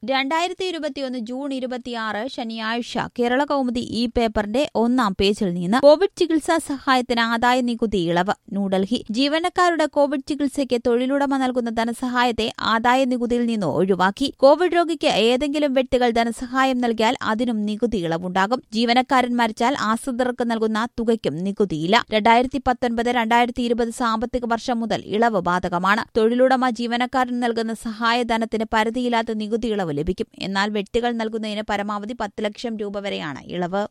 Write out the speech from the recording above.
രണ്ടായിരത്തി ഇരുപത്തിയൊന്ന് ജൂൺ ഇരുപത്തിയാറ് ശനിയാഴ്ച കേരള കൗമുദി ഈ പേപ്പറിന്റെ ഒന്നാം പേജിൽ നിന്ന് കോവിഡ് ചികിത്സാ സഹായത്തിന് ആദായ നികുതി ഇളവ് ന്യൂഡൽഹി ജീവനക്കാരുടെ കോവിഡ് ചികിത്സയ്ക്ക് തൊഴിലുടമ നൽകുന്ന ധനസഹായത്തെ ആദായ നികുതിയിൽ നിന്ന് ഒഴിവാക്കി കോവിഡ് രോഗിക്ക് ഏതെങ്കിലും വ്യക്തികൾ ധനസഹായം നൽകിയാൽ അതിനും നികുതി ഇളവുണ്ടാകും ജീവനക്കാരൻ മരിച്ചാൽ ആശ്രിതർക്ക് നൽകുന്ന തുകയ്ക്കും നികുതിയില്ല രണ്ടായിരത്തി പത്തൊൻപത് രണ്ടായിരത്തി ഇരുപത് സാമ്പത്തിക വർഷം മുതൽ ഇളവ് ബാധകമാണ് തൊഴിലുടമ ജീവനക്കാരൻ നൽകുന്ന സഹായധനത്തിന് പരിധിയില്ലാത്ത നികുതി ഇളവ് ലഭിക്കും എന്നാൽ വ്യക്തികൾ നൽകുന്നതിന് പരമാവധി പത്ത് ലക്ഷം രൂപ വരെയാണ് ഇളവ്